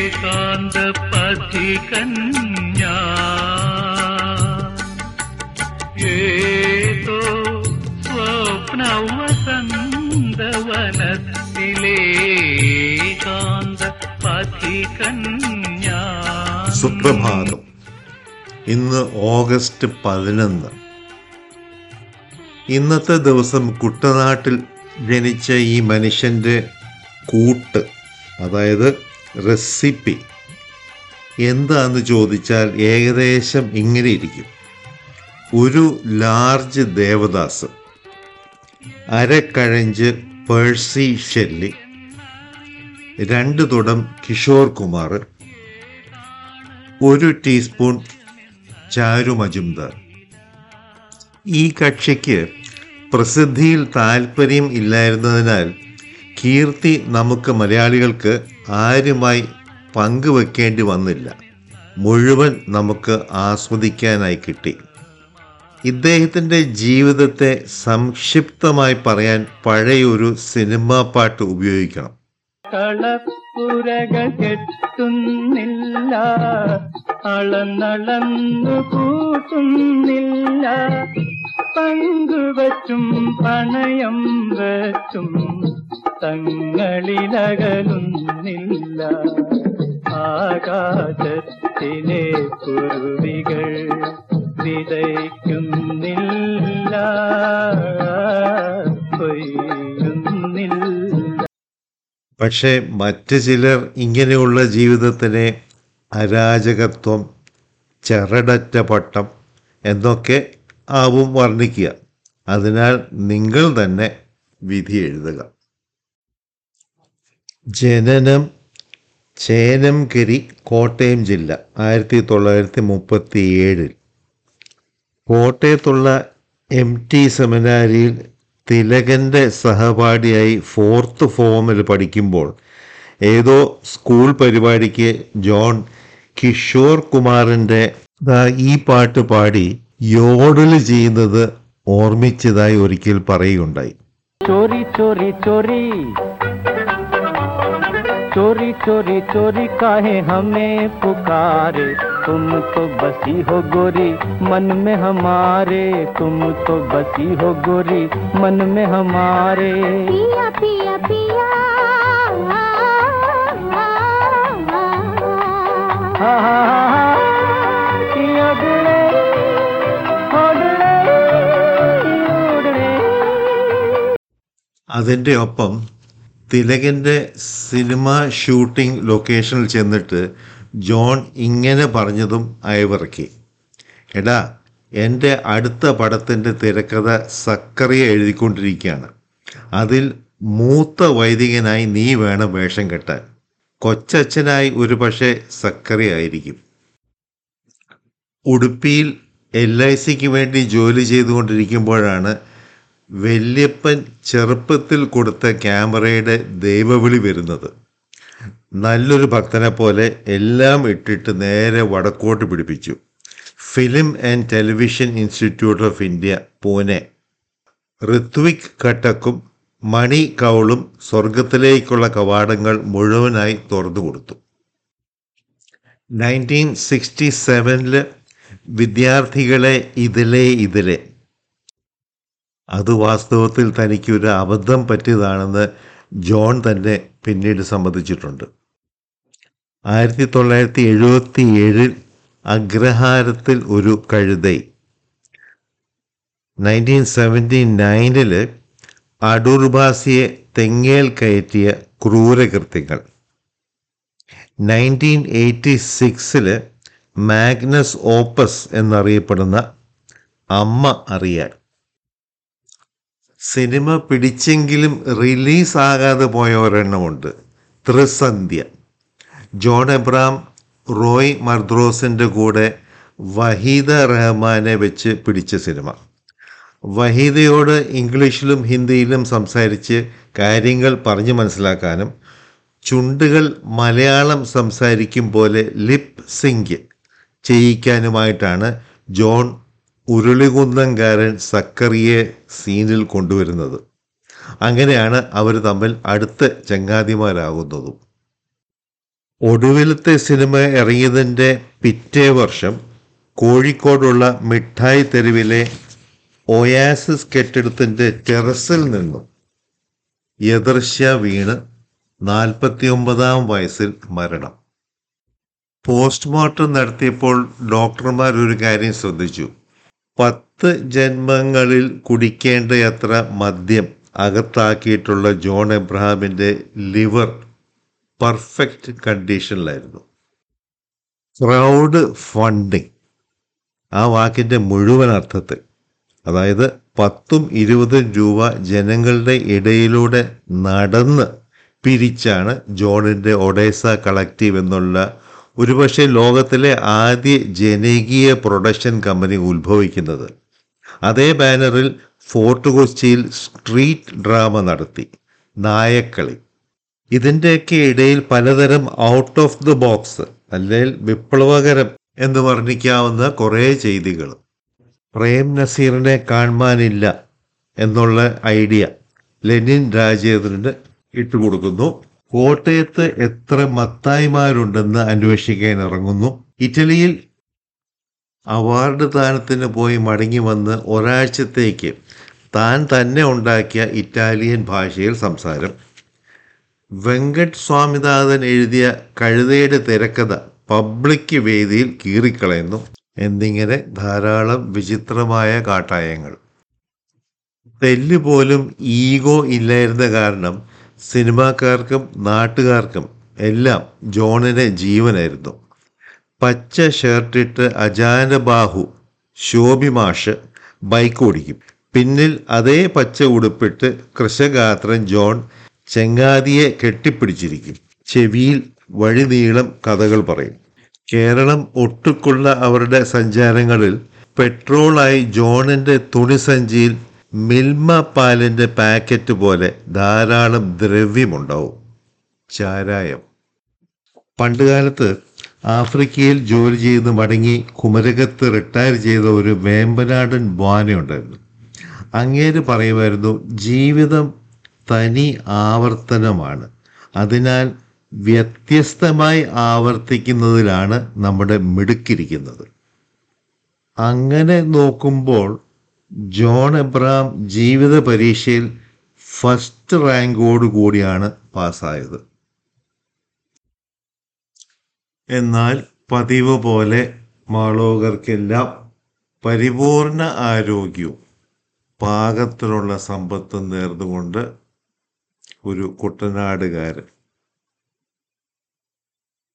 ഏകാന്ത പഥികന്യാ ഏതോ സ്വപ്ന വസന്തവനത്തിലേകാന്ത പഥികന്യാ സുപ്രഭാതം ഇന്ന് ഓഗസ്റ്റ് പതിനൊന്ന് ഇന്നത്തെ ദിവസം കുട്ടനാട്ടിൽ ജനിച്ച ഈ മനുഷ്യൻ്റെ കൂട്ട് അതായത് റെസിപ്പി എന്താന്ന് ചോദിച്ചാൽ ഏകദേശം ഇങ്ങനെ ഇരിക്കും ഒരു ലാർജ് ദേവദാസ് അരക്കഴഞ്ച് പേഴ്സി ഷെല്ലി രണ്ട് തുടം കിഷോർ കുമാർ ഒരു ടീസ്പൂൺ ചാരു മജുംദാർ ഈ കക്ഷിക്ക് പ്രസിദ്ധിയിൽ താല്പര്യം ഇല്ലായിരുന്നതിനാൽ കീർത്തി നമുക്ക് മലയാളികൾക്ക് ആരുമായി പങ്കുവെക്കേണ്ടി വന്നില്ല മുഴുവൻ നമുക്ക് ആസ്വദിക്കാനായി കിട്ടി ഇദ്ദേഹത്തിൻ്റെ ജീവിതത്തെ സംക്ഷിപ്തമായി പറയാൻ പഴയൊരു സിനിമാ പാട്ട് ഉപയോഗിക്കണം കളപ്പുരകൾ കെട്ടുന്നില്ല അളന്നളന്നു കൂട്ടുന്നില്ല പങ്കുവച്ചും പണയം വെച്ചും തങ്ങളിലകലുന്നില്ല ആകാശത്തിലെ കുരുവികൾ വിതയ്ക്കുന്നില്ല കൊയ്യുന്നില്ല പക്ഷേ മറ്റ് ചിലർ ഇങ്ങനെയുള്ള ജീവിതത്തിനെ അരാജകത്വം ചെറടറ്റ പട്ടം എന്നൊക്കെ ആവും വർണ്ണിക്കുക അതിനാൽ നിങ്ങൾ തന്നെ വിധി എഴുതുക ജനനം ചേനംകരി കോട്ടയം ജില്ല ആയിരത്തി തൊള്ളായിരത്തി മുപ്പത്തി ഏഴിൽ കോട്ടയത്തുള്ള എം ടി സെമിനാരിയിൽ തിലകൻ്റെ സഹപാഠിയായി ഫോർത്ത് ഫോമിൽ പഠിക്കുമ്പോൾ ഏതോ സ്കൂൾ പരിപാടിക്ക് ജോൺ കിഷോർ കുമാറിൻ്റെ ദാ ഈ പാട്ട് പാടി യോഡൽ ചെയ്യുന്നത് ഓർമ്മിച്ചതായി ഒരിക്കൽ പറയുകയുണ്ടായി चोरी चोरी चोरी चोरी चोरी चोरी काहे हमें पुकारे तुम तो बसी हो गोरी मन में हमारे तुम तो बसी हो गोरी मन में हमारे पिया पिया पिया हा, हा, हा, हा, कि उड़ने, उड़ने, उड़ने। അതിൻ്റെ ഒപ്പം തിലകൻ്റെ സിനിമ ഷൂട്ടിംഗ് ലൊക്കേഷനിൽ ചെന്നിട്ട് ജോൺ ഇങ്ങനെ പറഞ്ഞതും അയവിറക്കി എടാ എൻ്റെ അടുത്ത പടത്തിൻ്റെ തിരക്കഥ സക്കറിയ എഴുതിക്കൊണ്ടിരിക്കുകയാണ് അതിൽ മൂത്ത വൈദികനായി നീ വേണം വേഷം കെട്ടാൻ കൊച്ചച്ഛനായി ഒരു പക്ഷേ സക്കറിയ ആയിരിക്കും ഉടുപ്പിയിൽ എൽ ഐ സിക്ക് വേണ്ടി ജോലി ചെയ്തുകൊണ്ടിരിക്കുമ്പോഴാണ് വല്യപ്പൻ ചെറുപ്പത്തിൽ കൊടുത്ത ക്യാമറയുടെ ദൈവവിളി വരുന്നത് നല്ലൊരു ഭക്തനെ പോലെ എല്ലാം ഇട്ടിട്ട് നേരെ വടക്കോട്ട് പിടിപ്പിച്ചു film and television institute of India Pune Ritwik ഘട്ടക്കും മണി കൗളും സ്വർഗത്തിലേക്കുള്ള കവാടങ്ങൾ മുഴുവനായി തുറന്നു കൊടുത്തു നയൻറ്റീൻ സിക്സ്റ്റി സെവനില് വിദ്യാർത്ഥികളെ ഇതിലെ ഇതിലെ അത് വാസ്തവത്തിൽ തനിക്ക് ഒരു അബദ്ധം പറ്റിയതാണെന്ന് ജോൺ തന്നെ പിന്നീട് സമ്മതിച്ചിട്ടുണ്ട് ആയിരത്തി തൊള്ളായിരത്തി എഴുപത്തി ഏഴിൽ അഗ്രഹാരത്തിൽ ഒരു കഴുതൈ നയൻറ്റീൻ സെവൻറ്റി നയനില് അടൂർഭാസിയെ തെങ്ങേൽ കയറ്റിയ ക്രൂരകൃത്യങ്ങൾ നയൻറ്റീൻ എയ്റ്റി സിക്സില് മാഗ്നസ് ഓപ്പസ് എന്നറിയപ്പെടുന്ന അമ്മ അറിയാൻ സിനിമ പിടിച്ചെങ്കിലും റിലീസാകാതെ പോയ ഒരെണ്ണമുണ്ട് ത്രിസന്ധ്യ ജോൺ എബ്രാം റോയ് മർദ്രോസിൻ്റെ കൂടെ വഹീദ റഹ്മാനെ വെച്ച് പിടിച്ച സിനിമ വഹീദയോട് ഇംഗ്ലീഷിലും ഹിന്ദിയിലും സംസാരിച്ച് കാര്യങ്ങൾ പറഞ്ഞു മനസ്സിലാക്കാനും ചുണ്ടുകൾ മലയാളം സംസാരിക്കും പോലെ ലിപ് സിങ്ക് ചെയ്യിക്കാനുമായിട്ടാണ് ജോൺ ഉരുളികുന്നംകാരൻ സക്കറിയെ സീനിൽ കൊണ്ടുവരുന്നത് അങ്ങനെയാണ് അവർ തമ്മിൽ അടുത്ത ചങ്ങാതിമാരാകുന്നതും ഒടുവിലത്തെ സിനിമ ഇറങ്ങിയതിൻ്റെ പിറ്റേ വർഷം കോഴിക്കോടുള്ള മിഠായി തെരുവിലെ ഒയാസിസ് കെട്ടിടത്തിൻ്റെ ടെറസിൽ നിന്നും എതിർശ്യ വീണ് നാൽപ്പത്തിയൊമ്പതാം വയസ്സിൽ മരണം പോസ്റ്റ്മോർട്ടം നടത്തിയപ്പോൾ ഡോക്ടർമാർ ഒരു കാര്യം ശ്രദ്ധിച്ചു പത്ത് ജന്മങ്ങളിൽ കുടിക്കേണ്ടയത്ര മദ്യം അകത്താക്കിയിട്ടുള്ള ജോൺ എബ്രഹാമിൻ്റെ ലിവർ പെർഫെക്റ്റ് കണ്ടീഷനിലായിരുന്നു ക്രൗഡ് ഫണ്ടിങ് ആ വാക്കിൻ്റെ മുഴുവൻ അർത്ഥത്തിൽ അതായത് പത്തും ഇരുപതും രൂപ ജനങ്ങളുടെ ഇടയിലൂടെ നടന്ന് പിരിച്ചാണ് ജോണിൻ്റെ ഒഡേസ കളക്റ്റീവ് എന്നുള്ള ഒരുപക്ഷെ ലോകത്തിലെ ആദ്യ ജനകീയ പ്രൊഡക്ഷൻ കമ്പനി ഉത്ഭവിക്കുന്നത് അതേ ബാനറിൽ ഫോർട്ട് കൊച്ചിയിൽ സ്ട്രീറ്റ് ഡ്രാമ നടത്തി നായക്കളി ഇതിൻ്റെയൊക്കെ ഇടയിൽ പലതരം ഔട്ട് ഓഫ് ദ ബോക്സ് അല്ലെങ്കിൽ വിപ്ലവകരം എന്ന് വർണ്ണിക്കാവുന്ന കുറേ ചെയ്തികൾ പ്രേം നസീറിനെ കാണാനില്ല എന്നുള്ള ഐഡിയ ലെനിൻ രാജേന്ദ്രന് ഇട്ടുകൊടുക്കുന്നു കോട്ടയത്ത് എത്ര മത്തായിമാരുണ്ടെന്ന് അന്വേഷിക്കാൻ ഇറങ്ങുന്നു ഇറ്റലിയിൽ അവാർഡ് ദാനത്തിന് പോയി മടങ്ങി വന്ന് ഒരാഴ്ചത്തേക്ക് താൻ തന്നെ ഉണ്ടാക്കിയ ഇറ്റാലിയൻ ഭാഷയിൽ സംസാരം വെങ്കട്ട് സ്വാമിനാഥൻ എഴുതിയ കഴുതയുടെ തിരക്കഥ പബ്ലിക് വേദിയിൽ കീറിക്കളയുന്നു എന്നിങ്ങനെ ധാരാളം വിചിത്രമായ കാട്ടായങ്ങൾ തെല്ല് പോലും ഈഗോ ഇല്ലായിരുന്ന കാരണം സിനിമാക്കാർക്കും നാട്ടുകാർക്കും എല്ലാം ജോണിനെ ജീവനായിരുന്നു പച്ച ഷർട്ടിട്ട് അജാനബാഹു ശോഭി മാഷ് ബൈക്ക് ഓടിക്കും പിന്നിൽ അതേ പച്ച ഉടുപ്പിട്ട് കൃശഗാത്രൻ ജോൺ ചെങ്ങാതിയെ കെട്ടിപ്പിടിച്ചിരിക്കും ചെവിയിൽ വഴിനീളം കഥകൾ പറയും കേരളം ഒട്ടുക്കുള്ള അവരുടെ സഞ്ചാരങ്ങളിൽ പെട്രോളായി ജോണിൻ്റെ തുണിസഞ്ചിയിൽ മിൽമ പാലിൻ്റെ പാക്കറ്റ് പോലെ ധാരാളം ദ്രവ്യമുണ്ടാവും ചാരായം പണ്ടുകാലത്ത് ആഫ്രിക്കയിൽ ജോലി ചെയ്ത് മടങ്ങി കുമരകത്ത് റിട്ടയർ ചെയ്ത ഒരു വേമ്പനാടൻ ബാനയുണ്ടായിരുന്നു അങ്ങേര് പറയുമായിരുന്നു ജീവിതം തനി ആവർത്തനമാണ് അതിനാൽ വ്യത്യസ്തമായി ആവർത്തിക്കുന്നതിലാണ് നമ്മുടെ മിടുക്കിരിക്കുന്നത് അങ്ങനെ നോക്കുമ്പോൾ ജോൺ എബ്രഹാം ജീവിത പരീക്ഷയിൽ ഫസ്റ്റ് റാങ്കോട് കൂടിയാണ് പാസ്സായത് എന്നാൽ പതിവ് പോലെ മാളോകർക്കെല്ലാം പരിപൂർണ ആരോഗ്യവും പാകത്തിലുള്ള സമ്പത്തും നേർന്നുകൊണ്ട് ഒരു കുട്ടനാടുകാരൻ